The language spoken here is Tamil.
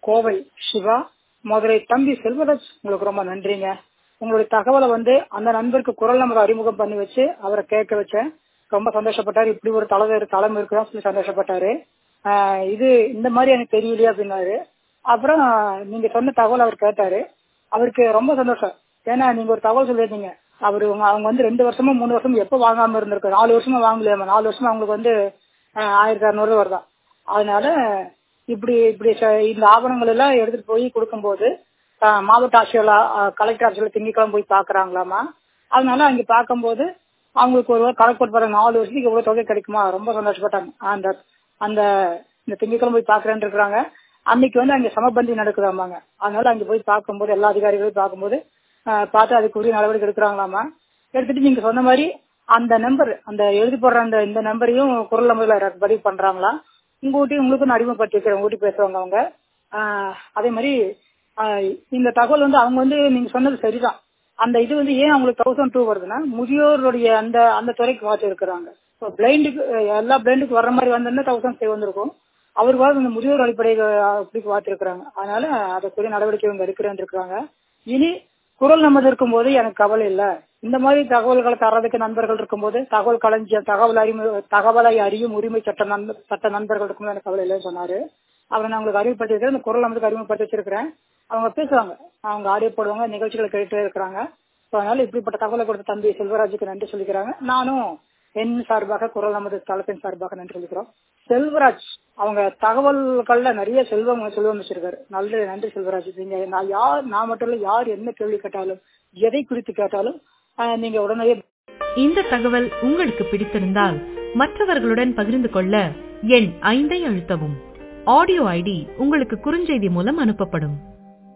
கோவை சிவா மதுரை தம்பி செல்வராஜ் உங்களுக்கு ரொம்ப நன்றிங்க உங்களுடைய தகவலை வந்து அந்த நண்பருக்கு குரல் நம்பர் அறிமுகம் பண்ணி வச்சு அவரை கேட்க வச்சேன் ரொம்ப சந்தோஷப்பட்டாரு இப்படி ஒரு தலைவர் தளம் இருக்குதான் சொல்லி சந்தோஷப்பட்டாரு ஆஹ் இது இந்த மாதிரி எனக்கு தெரியலையே அப்படின்னாரு அப்புறம் நீங்க சொன்ன தகவல் அவர் கேட்டாரு அவருக்கு ரொம்ப சந்தோஷம் ஏன்னா நீங்க ஒரு தகவல் சொல்லியிருந்தீங்க அவரு உங்க- அவங்க வந்து ரெண்டு வருஷமா மூணு வருஷமா எப்ப வாங்காம இருந்திருக்கு நாலு வருஷமா வாங்கலையாம நாலு வருஷமா அவங்களுக்கு வந்து ஆஹ், ஆயிரத்தி அறுநூறு வருதான் அதனால இப்படி இப்படி ச- இந்த ஆவணங்கள் எல்லாம் எடுத்துட்டு போய் கொடுக்கும்போது ஆஹ், மாவட்ட ஆட்சியர் கலெக்டர் ஆட்சியர் திங்கக்கிழமை போய் பாக்குறாங்களாமா அதனால அங்க பார்க்கும்போது அவங்களுக்கு ஒரு கணக்கு போட்டு பாருங்க நாலு வருஷத்துக்கு எவ்வளவு தொகை கிடைக்குமா ரொம்ப சந்தோஷப்பட்டாங்க அந்த அந்த இந்த திங்கக்கிழமை போய் பாக்குறேன்னு இருக்கிறாங்க அன்னைக்கு வந்து அங்க சமபந்தி நடக்குதாமாங்க அதனால அங்க போய் பார்க்கும்போது எல்லா அதிகாரிகளையும் பார்க்கும்போது ஆஹ், பார்த்து அதுக்குரிய நடவடிக்கை எடுக்கிறாங்களாமா எடுத்துட்டு நீங்க சொன்ன மாதிரி அந்த நம்பர் அந்த எழுதி போடுற அந்த இந்த நம்பரையும் குரல் நம்பர்ல பதிவு பண்றாங்களா உங்க ஊட்டி உங்களுக்கு நான் அறிமுகப்படுத்தி வைக்கிறேன் உங்க ஊட்டி பேசுவாங்க அவங்க ஆஹ், அதே மாதிரி ஆஹ், இந்த தகவல் வந்து அவங்க வந்து நீங்க சொன்னது சரிதான் அந்த இது வந்து ஏன் அவங்களுக்கு தௌசண்ட் டூ வருதுன்னா முதியோருடைய அந்த அந்த துறைக்கு மாற்றி இருக்கிறாங்க பிளைண்டுக்கு எல்லா பிளைண்டுக்கு வர்ற மாதிரி வந்திருந்தா தௌசண்ட் ஃபைவ் வந்திருக்கும் அவருக்கு வந்து இந்த முதியோர் அடிப்படை அப்படி பார்த்துருக்குறாங்க அதனால அதற்குரிய நடவடிக்கை இவங்க எடுக்கிறேன் இருக்காங்க இனி குரல் நமது இருக்கும்போது எனக்கு கவலை இல்ல இந்த மாதிரி தகவல்களை தர்றதுக்கு நண்பர்கள் இருக்கும்போது தகவல் களஞ்சியம் தகவல் அறிமு தகவலை அறியும் உரிமை சட்ட நண்பர் சட்ட நண்பர்கள் இருக்கும்போது எனக்கு கவலை இல்லைன்னு சொன்னாரு அவரை நான் உங்களுக்கு அறிமுகப்படுத்தி இந்த குரல் நமதுக்கு அறிமுகப்படுத்தி வச்சிருக்கிறேன் அவங்க பேசுவாங்க அவங்க ஆடியோ போடுவாங்க நிகழ்ச்சிகளை கேட்டுட்டே இருக்கிறாங்க So, அதனால இப்படிப்பட்ட தகவலை கொடுத்த தம்பி செல்வராஜுக்கு நன்றி சொல்லிக்கிறாங்க நானும் என் சார்பாக குரல் நமது தளத்தின் சார்பாக நன்றி சொல்லிக்கிறோம் செல்வராஜ் அவங்க தகவல்கள்ல நிறைய செல்வம் செல்வம் வச்சிருக்காரு நல்ல நன்றி செல்வராஜ் நீங்க நான் யார் நான் மட்டும் இல்ல யார் என்ன கேள்வி கேட்டாலும் எதை குறித்து கேட்டாலும் ஆஹ், நீங்க உடனே இந்த தகவல் உங்களுக்கு பிடித்திருந்தால் மற்றவர்களுடன் பகிர்ந்து கொள்ள எண் ஐந்தை அழுத்தவும் ஆடியோ ஐடி உங்களுக்கு குறுஞ்செய்தி மூலம் அனுப்பப்படும்